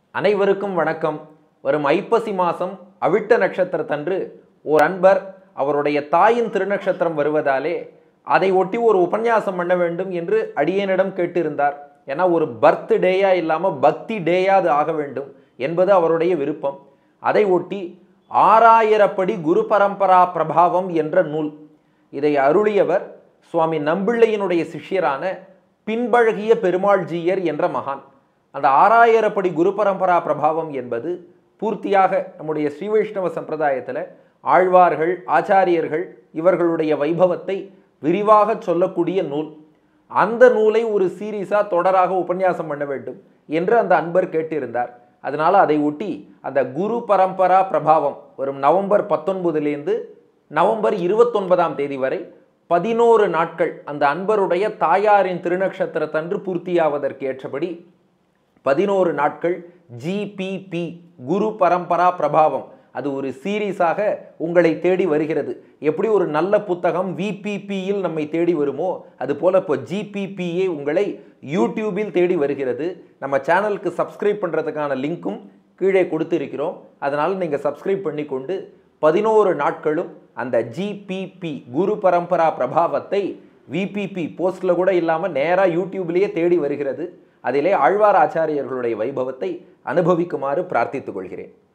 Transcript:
அனைவருக்கும் வணக்கம் வரும் ஐப்பசி மாதம் அவிட்ட நட்சத்திரத்தன்று ஓர் அன்பர் அவருடைய தாயின் திருநட்சத்திரம் வருவதாலே அதை ஒட்டி ஒரு உபன்யாசம் பண்ண வேண்டும் என்று அடியேனிடம் கேட்டிருந்தார் ஏன்னா ஒரு பர்த் டேயா இல்லாமல் பக்தி டேயா அது ஆக வேண்டும் என்பது அவருடைய விருப்பம் அதை ஒட்டி ஆறாயிரப்படி குரு பரம்பரா பிரபாவம் என்ற நூல் இதை அருளியவர் சுவாமி நம்பிள்ளையினுடைய சிஷ்யரான பின்பழகிய பெருமாள்ஜீயர் என்ற மகான் அந்த ஆறாயிரப்படி குரு பரம்பரா பிரபாவம் என்பது பூர்த்தியாக நம்முடைய ஸ்ரீ வைஷ்ணவ சம்பிரதாயத்தில் ஆழ்வார்கள் ஆச்சாரியர்கள் இவர்களுடைய வைபவத்தை விரிவாக சொல்லக்கூடிய நூல் அந்த நூலை ஒரு சீரீஸாக தொடராக உபன்யாசம் பண்ண வேண்டும் என்று அந்த அன்பர் கேட்டிருந்தார் அதனால அதை ஒட்டி அந்த குரு பரம்பரா பிரபாவம் வரும் நவம்பர் பத்தொன்பதுலேருந்து நவம்பர் இருபத்தொன்பதாம் தேதி வரை பதினோரு நாட்கள் அந்த அன்பருடைய தாயாரின் திருநக்ஷத்திரத்தன்று பூர்த்தியாவதற்கு ஏற்றபடி பதினோரு நாட்கள் ஜிபிபி குரு பரம்பரா பிரபாவம் அது ஒரு சீரீஸாக உங்களை தேடி வருகிறது எப்படி ஒரு நல்ல புத்தகம் விபிபியில் நம்மை தேடி வருமோ அது போல இப்போ ஜிபிபிஏ உங்களை யூடியூபில் தேடி வருகிறது நம்ம சேனலுக்கு சப்ஸ்கிரைப் பண்ணுறதுக்கான லிங்க்கும் கீழே கொடுத்திருக்கிறோம் அதனால் நீங்கள் சப்ஸ்கிரைப் பண்ணி கொண்டு பதினோரு நாட்களும் அந்த ஜிபிபி குரு பரம்பரா பிரபாவத்தை விபிபி போஸ்டில் கூட இல்லாமல் நேராக யூடியூப்லேயே தேடி வருகிறது அதிலே ஆழ்வார் ஆச்சாரியர்களுடைய வைபவத்தை அனுபவிக்குமாறு பிரார்த்தித்துக் கொள்கிறேன்